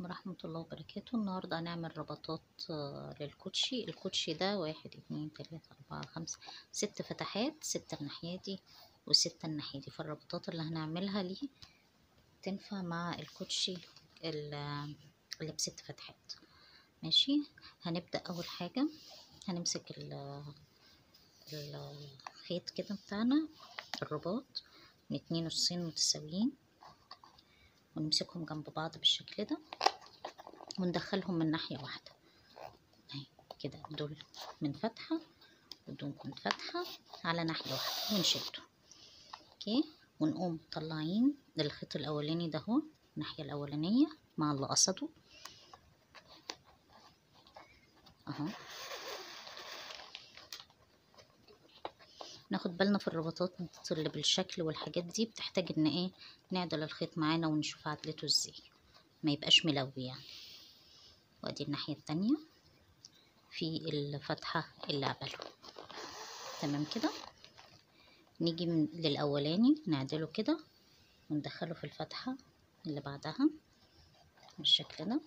عليكم ورحمة الله وبركاته النهاردة هنعمل ربطات آه، للكوتشي الكوتشي ده واحد اتنين تلاتة أربعة خمسة ست فتحات ستة الناحية دي وستة الناحية دي فالربطات اللي هنعملها ليه تنفع مع الكوتشي ال- اللي بست فتحات ماشي هنبدأ أول حاجة هنمسك ال- الخيط كده بتاعنا الرباط من اتنين نصين متساويين ونمسكهم جنب بعض بالشكل ده وندخلهم من ناحية واحدة اهي كده دول من فتحة ودول من فتحة على ناحية واحدة ونشده اوكي ونقوم مطلعين الخيط الأولاني ده اهو الناحية الأولانية مع اللي قصده اهو ناخد بالنا في الرباطات اللي بالشكل والحاجات دي بتحتاج ان ايه نعدل الخيط معانا ونشوف عدلته ازاي ما يبقاش ملوي يعني وادي الناحية التانية في الفتحة اللي قبله تمام كده نيجي من للأولاني نعدله كده وندخله في الفتحة اللي بعدها بالشكل ده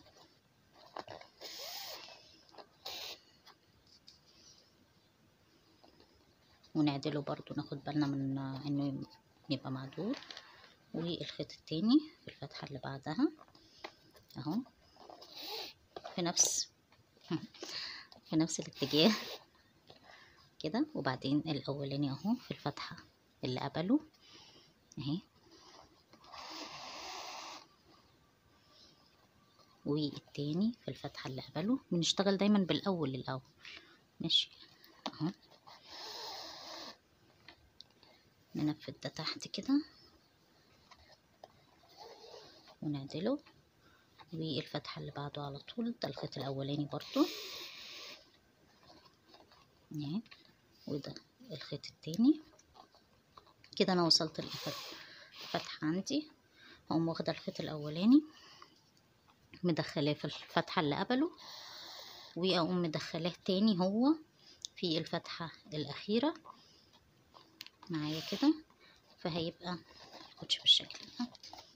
ونعدله برضو ناخد بالنا من انه يبقى معدول والخيط التاني في الفتحة اللي بعدها اهو في نفس في نفس الاتجاه كده وبعدين الاولاني اهو في الفتحة اللي قبله اهي والتاني في الفتحة اللي قبله بنشتغل دايما بالاول الاول ماشي اهو ننفذ ده تحت كده ونعدله والفتحة اللي بعده على طول ده الخيط الأولاني برضو اهي وده الخيط التاني كده أنا وصلت للفتحة عندي هقوم واخدة الخيط الأولاني مدخلاه في الفتحة اللي قبله وأقوم مدخلاه تاني هو في الفتحة الأخيرة معايا كده فهيبقى الكوتش بالشكل ده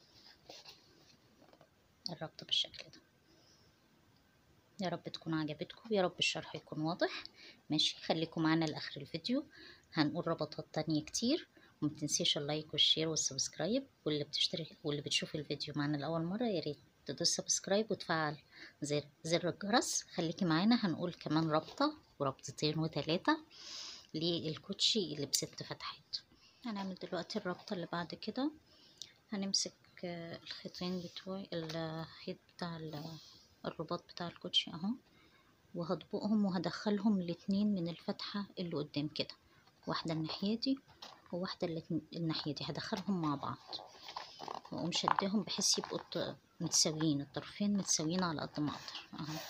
الربطة بالشكل ده يا رب تكون عجبتكم يا رب الشرح يكون واضح ماشي خليكم معانا لاخر الفيديو هنقول ربطات تانية كتير ومتنسيش اللايك والشير والسبسكرايب واللي بتشترك واللي بتشوف الفيديو معانا لاول مرة يا ريت تدوس سبسكرايب وتفعل زر زر الجرس خليكي معانا هنقول كمان ربطة وربطتين وتلاتة للكوتشي اللي بست فتحات هنعمل دلوقتي الربطة اللي بعد كده هنمسك الخيطين بتوعي الخيط بتاع الرباط بتاع الكوتشي اهو وهطبقهم وهدخلهم الاتنين من الفتحة اللي قدام كده واحدة الناحية دي وواحدة الناحية دي هدخلهم مع بعض واقوم شدهم بحيث يبقوا متساويين الطرفين متساويين على قد ما اقدر اهو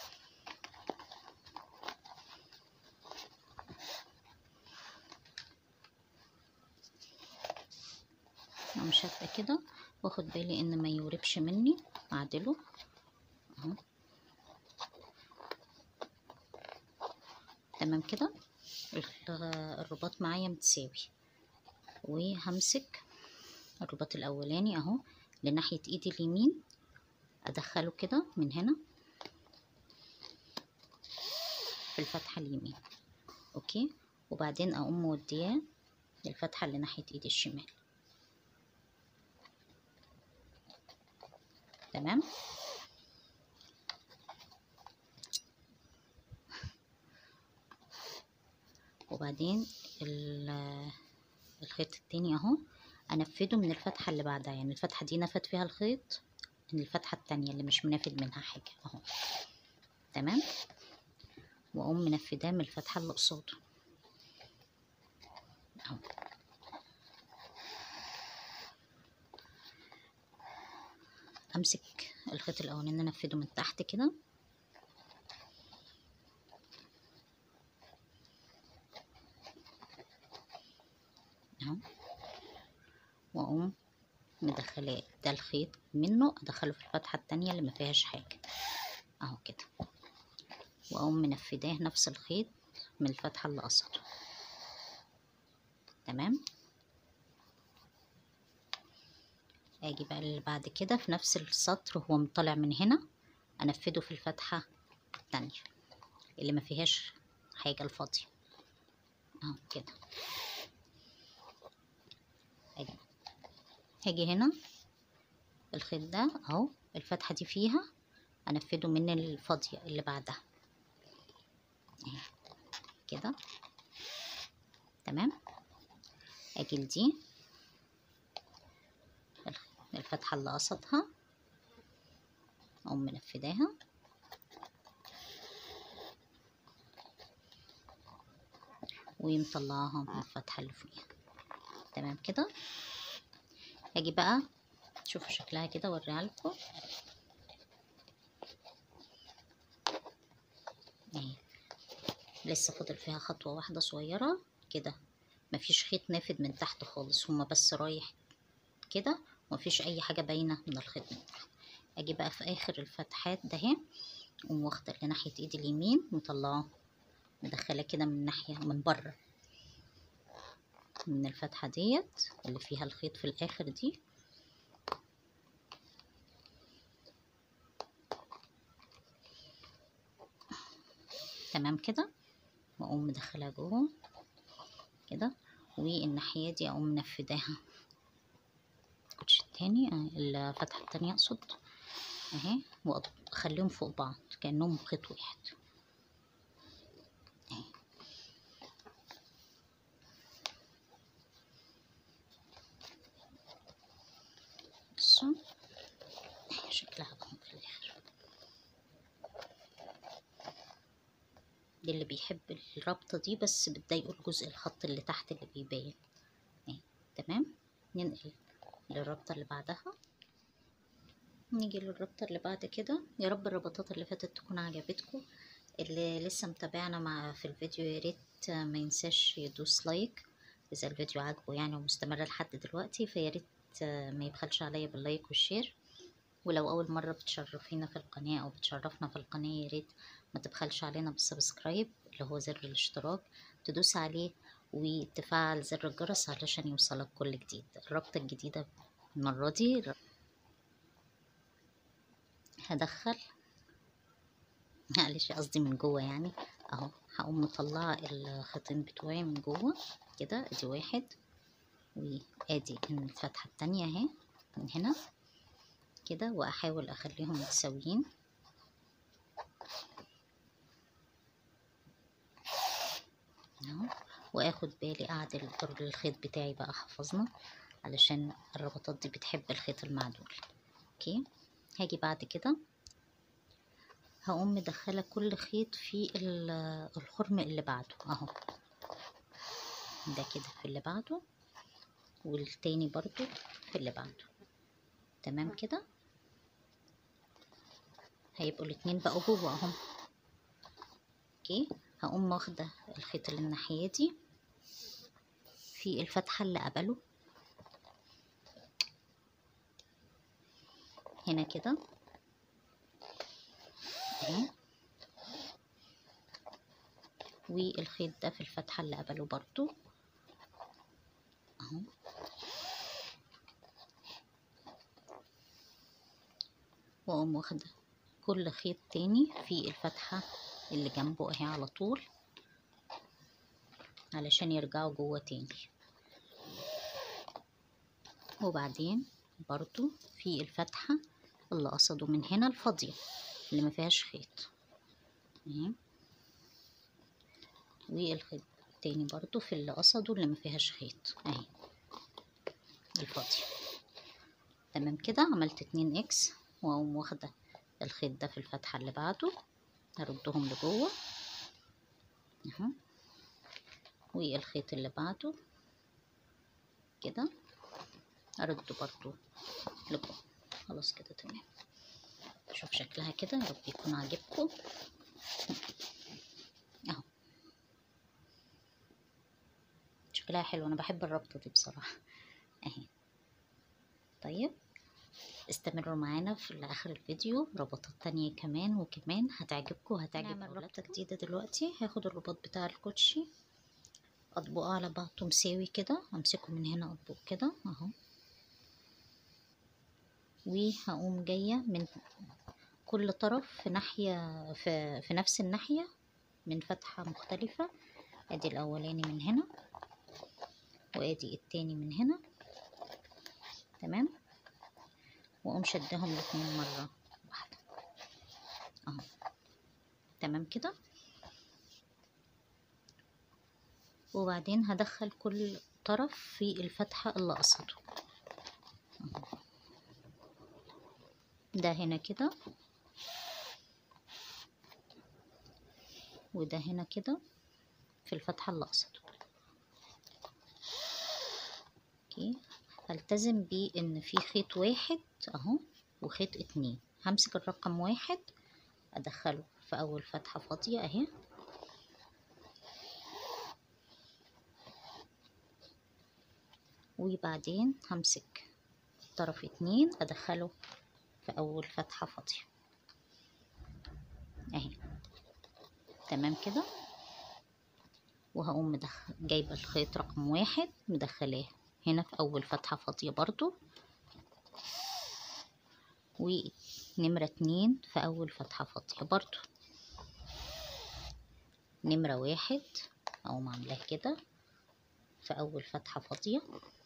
اقوم شادة كده واخد بالي ان ما يوربش مني اعدله اهو تمام كده الرباط معايا متساوي وهمسك الرباط الاولاني اهو لناحية ايدي اليمين ادخله كده من هنا في الفتحة اليمين اوكي وبعدين اقوم مودياه للفتحة اللي ناحية ايدي الشمال تمام وبعدين الخيط التاني اهو انفذه من الفتحة اللي بعدها يعني الفتحة دي نفد فيها الخيط من الفتحة التانية اللي مش منافد منها حاجة اهو تمام واقوم منفذاه من الفتحة اللي قصاده اهو امسك الخيط الاولاني انفذه من تحت كده اهو واقوم مدخلاه ده الخيط منه ادخله في الفتحه التانية اللي ما فيهاش حاجه اهو كده واقوم منفذاه نفس الخيط من الفتحه اللي قصده تمام اجي بقى اللي بعد كده في نفس السطر هو طالع من هنا انفذه في الفتحة التانية اللي ما فيهاش حاجة الفاضية اهو كده هاجي هاجي هنا الخيط ده اهو الفتحة دي فيها انفذه من الفاضية اللي بعدها اهي كده تمام اجي لدي الفتحة اللي قصدها اقوم منفذاها ومطلعاها من الفتحة اللي فوقيها تمام كده هاجي بقى شوفوا شكلها كده اوريها لكم اهي لسه فاضل فيها خطوة واحدة صغيرة كده مفيش خيط نافد من تحت خالص هما بس رايح كده ومفيش اي حاجة باينة من الخيط من تحت اجي بقى في اخر الفتحات ده اهي اقوم واخدة لناحية ايدي اليمين مطلعاه مدخلاه كده من ناحية من بره من الفتحة ديت اللي فيها الخيط في الاخر دي تمام كده واقوم مدخلها جوه كده والناحية دي اقوم منفذاها الكوتش التاني الفتحة التانية اقصد اهي واخليهم فوق بعض كأنهم خيط واحد اهي بصوا اهي شكلها بقى في الاخر اللي بيحب الرابطة دي بس بتضايقه الجزء الخط اللي تحت اللي بيبان اهي تمام ننقل للرابطة اللي بعدها نيجي للرابطة اللي بعد كده يا رب الربطات اللي فاتت تكون عجبتكم اللي لسه متابعنا مع في الفيديو يا ريت ما ينساش يدوس لايك اذا الفيديو عجبه يعني ومستمر لحد دلوقتي فيا ريت ما يبخلش عليا باللايك والشير ولو اول مره بتشرفينا في القناه او بتشرفنا في القناه يا ريت ما تبخلش علينا بالسبسكرايب اللي هو زر الاشتراك تدوس عليه وتفعل زر الجرس علشان يوصلك كل جديد الرابطه الجديده المره دي هدخل معلش قصدي من جوه يعني اهو هقوم مطلعه الخيطين بتوعي من جوه كده ادي واحد وادي الفتحه التانية اهي من هنا كده واحاول اخليهم متساويين اهو واخد بالي اعدل الخيط بتاعي بقى حفظنا علشان الربطات دي بتحب الخيط المعدول اوكي هاجي بعد كده هقوم مدخلة كل خيط في الخرم اللي بعده اهو ده كده في اللي بعده والتاني برضو في اللي بعده تمام كده هيبقوا الاتنين بقوا جوه اهم اوكي هقوم واخدة الخيط اللي الناحية دي في الفتحة اللي قبله هنا كده اهي والخيط ده في الفتحة اللي قبله برضو اهو واقوم واخدة كل خيط تاني في الفتحة اللي جنبه اهي على طول علشان يرجعوا جوه تاني وبعدين برضو في الفتحة اللي قصده من هنا الفاضية اللي ما فيهاش خيط اهي والخيط التاني برضو في اللي قصده اللي ما فيهاش خيط اهي الفاضية تمام كده عملت اتنين اكس واقوم واخدة الخيط ده في الفتحة اللي بعده هردهم لجوه اهو والخيط اللي بعده كده ارده برضو لجوه خلاص كده تمام شوف شكلها كده يا رب يكون عاجبكم اهو شكلها حلو انا بحب الربطه دي بصراحه اهي طيب استمروا معانا في اخر الفيديو ربطات تانية كمان وكمان هتعجبكم هتعجب نعمل ربطة جديدة دلوقتي هاخد الرباط بتاع الكوتشي اطبقه على بعضه مساوي كده امسكه من هنا اطبق كده اهو وهقوم جاية من كل طرف في ناحية في, في نفس الناحية من فتحة مختلفة ادي الاولاني من هنا وادي التاني من هنا تمام واقوم شدهم الاتنين مرة واحدة اهو تمام كده وبعدين هدخل كل طرف في الفتحة اللي قصده ده هنا كده وده هنا كده في الفتحة اللي قصده اوكي هلتزم بيه ان في خيط واحد اهو وخيط اتنين همسك الرقم واحد ادخله في اول فتحة فاضية اهي وبعدين همسك طرف اتنين ادخله في اول فتحة فاضية اهي تمام كده وهقوم مدخل جايبة الخيط رقم واحد مدخلاه هنا في اول فتحة فاضية برضو ونمرة اتنين في اول فتحة فاضية برضو نمرة واحد اقوم عاملاه كده في اول فتحة فاضية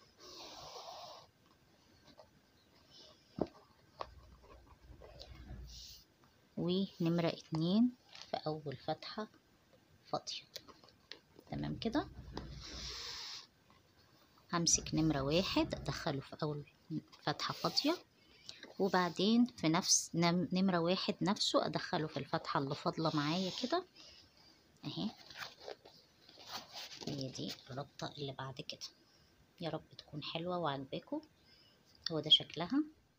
ونمرة اتنين في أول فتحة فاضية تمام كده همسك نمرة واحد أدخله في أول فتحة فاضية وبعدين في نفس نم- نمرة واحد نفسه أدخله في الفتحة اللي فاضلة معايا كده أهي هي دي الربطة اللي بعد كده يا رب تكون حلوة وعجباكم هو ده شكلها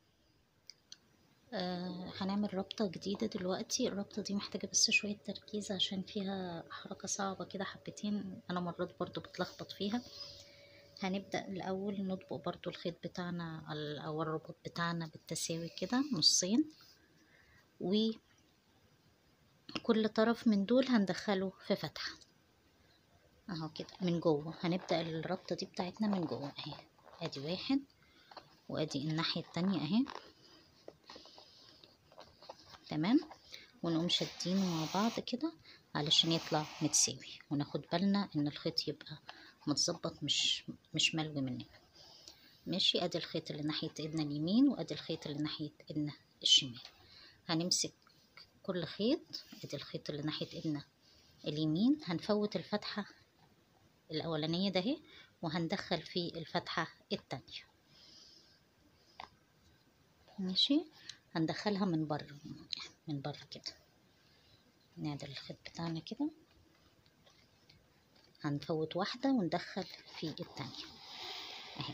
آه هنعمل ربطة جديدة دلوقتي الربطة دي محتاجة بس شوية تركيز عشان فيها حركة صعبة كده حبتين أنا مرات برضو بتلخبط فيها هنبدأ الأول نطبق برضو الخيط بتاعنا ال- أو الرباط بتاعنا بالتساوي كده نصين وكل طرف من دول هندخله في فتحة اهو كده من جوه هنبدأ الربطة دي بتاعتنا من جوه اهي ادي واحد وادي الناحية التانية اهي تمام ونقوم شادينه مع بعض كده علشان يطلع متساوي وناخد بالنا ان الخيط يبقى متظبط مش مش ملوي مننا ماشي ادي الخيط اللي ناحية ايدنا اليمين وادي الخيط اللي ناحية ايدنا الشمال هنمسك كل خيط ادي الخيط اللي ناحية ايدنا اليمين هنفوت الفتحة الأولانية ده اهي وهندخل في الفتحة التانية ماشي هندخلها من بره من بره كده نعدل الخيط بتاعنا كده هنفوت واحدة وندخل في التانية اهي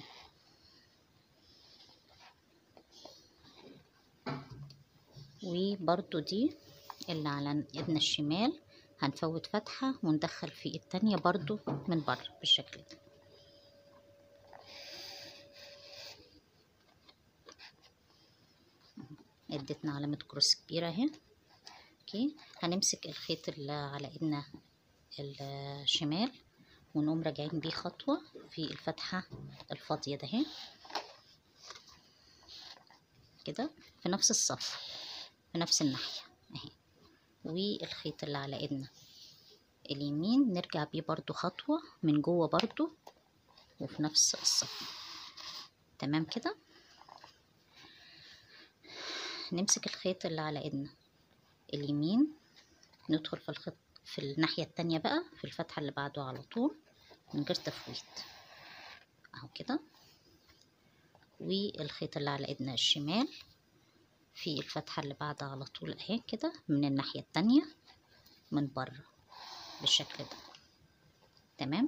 وبرضو دي اللي على ايدنا الشمال هنفوت فتحة وندخل في التانية برضو من بره بالشكل ده ادتنا علامة كروس كبيرة اهي اوكي هنمسك الخيط اللي على ايدنا الشمال ونقوم راجعين بيه خطوة في الفتحة الفاضية ده اهي كده في نفس الصف في نفس الناحية اهي والخيط اللي على ايدنا اليمين نرجع بيه برضو خطوة من جوه برضو وفي نفس الصف تمام كده نمسك الخيط اللي على ايدنا اليمين ندخل في الخيط في الناحية التانية بقى في الفتحة اللي بعده على طول من غير تفويت اهو كده والخيط اللي على ايدنا الشمال في الفتحة اللي بعدها على طول اهي كده من الناحية التانية من بره بالشكل ده تمام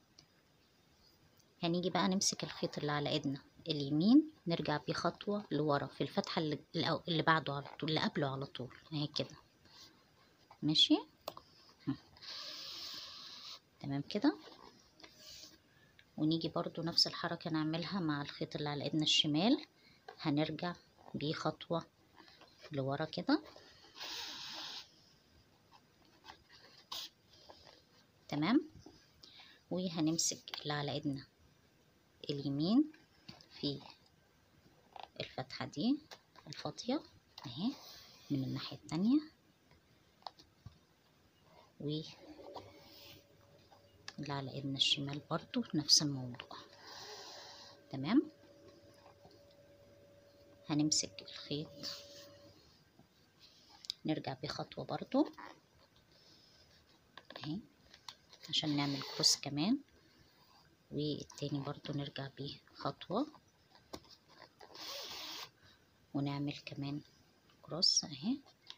هنيجي بقى نمسك الخيط اللي على ايدنا اليمين نرجع بيه خطوة لورا في الفتحة اللي, اللي بعده على طول اللي قبله على طول اهي كده ماشي تمام كده ونيجي برضو نفس الحركة نعملها مع الخيط اللي على ايدنا الشمال هنرجع بيه خطوة لورا كده تمام وهنمسك اللي على ايدنا اليمين في الفتحة دي الفاضية اهي من الناحية التانية و اللي على ايدنا الشمال برضو نفس الموضوع تمام هنمسك الخيط نرجع بيه خطوة برضو اهي عشان نعمل كروس كمان والتاني برضو نرجع بيه خطوة ونعمل كمان كروس اهي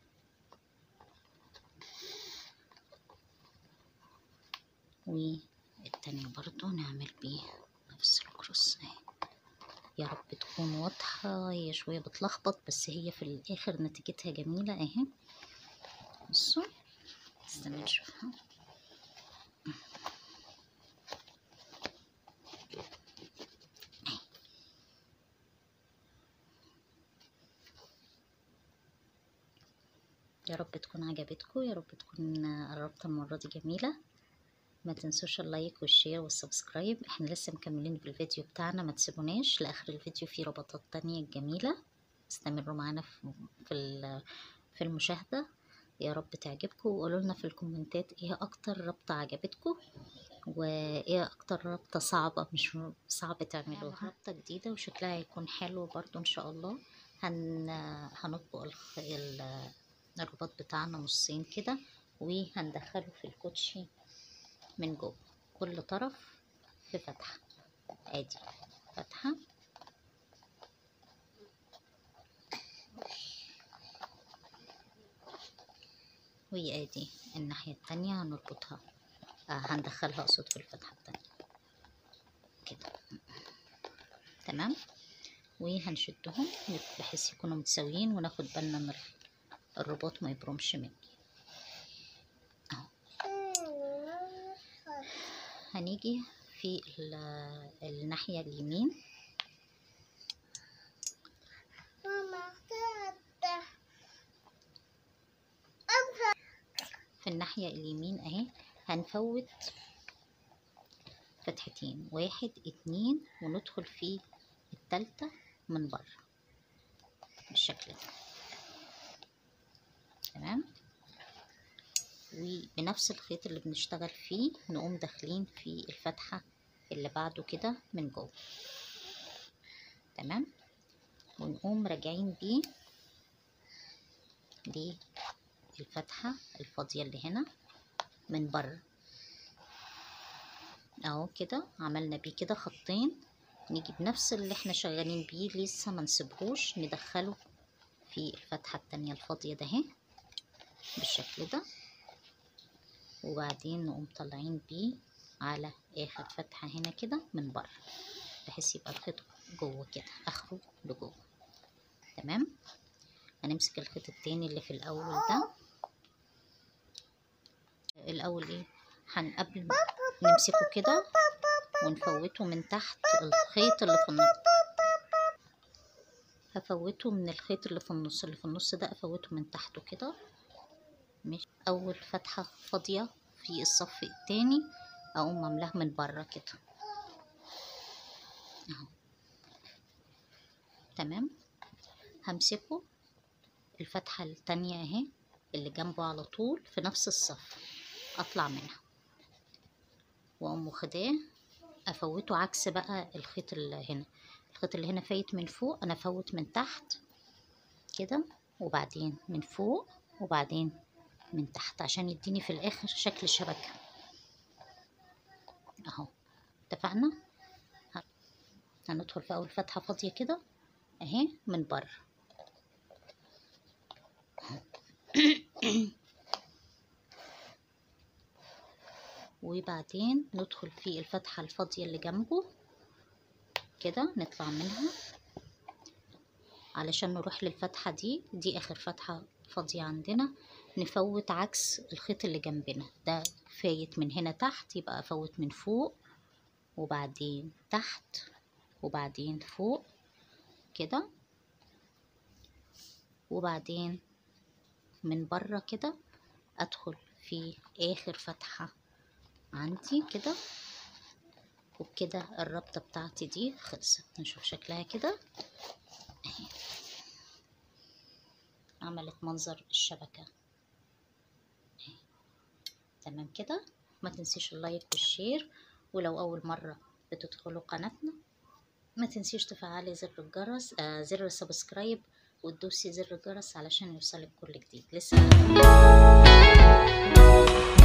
والتانية برضو نعمل بيه نفس الكروس اهي يا رب تكون واضحة هي شوية بتلخبط بس هي في الآخر نتيجتها جميلة اهي بصوا استنى نشوفها يا رب تكون عجبتكم يا رب تكون الرابطة المرة دي جميلة ما تنسوش اللايك والشير والسبسكرايب احنا لسه مكملين بالفيديو بتاعنا ما تسيبوناش لاخر الفيديو في ربطات تانية جميلة استمروا معانا في في في المشاهدة يا رب تعجبكم وقولوا لنا في الكومنتات ايه اكتر ربطة عجبتكم وايه اكتر ربطة صعبة مش صعب تعملوها ربطة جديدة وشكلها هيكون حلو برضو ان شاء الله هن هنطبق الخ... الرباط بتاعنا نصين كده وهندخله في الكوتشي من جوه كل طرف في فتحة ادي فتحة وادي الناحية التانية هنربطها آه هندخلها اقصد في الفتحة التانية كده تمام وهنشدهم بحيث يكونوا متساويين وناخد بالنا من الرباط ما يبرمش مني اهو هنيجي في الناحية اليمين في الناحية اليمين اهي هنفوت فتحتين واحد اتنين وندخل في التالتة من بره بالشكل ده تمام وبنفس الخيط اللي بنشتغل فيه نقوم داخلين في الفتحة اللي بعده كده من جوه تمام ونقوم راجعين بيه للفتحة الفاضية اللي هنا من بره اهو كده عملنا بيه كده خطين نيجي بنفس اللي احنا شغالين بيه لسه ما نسيبهوش ندخله في الفتحة التانية الفاضية ده اهي بالشكل ده وبعدين نقوم طالعين بيه على اخر فتحة هنا كده من بره بحيث يبقى الخيط جوه كده اخره لجوه تمام هنمسك الخيط التاني اللي في الاول ده الاول ايه هنقبل نمسكه كده ونفوته من تحت الخيط اللي في النص هفوته من الخيط اللي في النص اللي في النص ده افوته من تحته كده مش اول فتحة فاضية في الصف التاني اقوم عاملاها من بره كده اهو تمام همسكه الفتحة التانية اهي اللي جنبه على طول في نفس الصف اطلع منها واقوم واخداه افوته عكس بقى الخيط اللي هنا الخيط اللي هنا فايت من فوق انا افوت من تحت كده وبعدين من فوق وبعدين من تحت عشان يديني في الاخر شكل شبكة اهو اتفقنا هندخل في اول فتحة فاضية كده اهي من بره وبعدين ندخل في الفتحة الفاضية اللي جنبه كده نطلع منها علشان نروح للفتحة دي دي آخر فتحة فاضية عندنا نفوت عكس الخيط اللي جنبنا ده فايت من هنا تحت يبقى أفوت من فوق وبعدين تحت وبعدين فوق كده وبعدين من بره كده أدخل في آخر فتحة عندي كده وبكده الربطة بتاعتي دي خلصت نشوف شكلها كده اهي عملت منظر الشبكة تمام كده ما تنسيش اللايك والشير ولو أول مرة بتدخلوا قناتنا ما تنسيش تفعلي زر الجرس آه زر السبسكرايب وتدوسي زر الجرس علشان يوصلك كل جديد لسه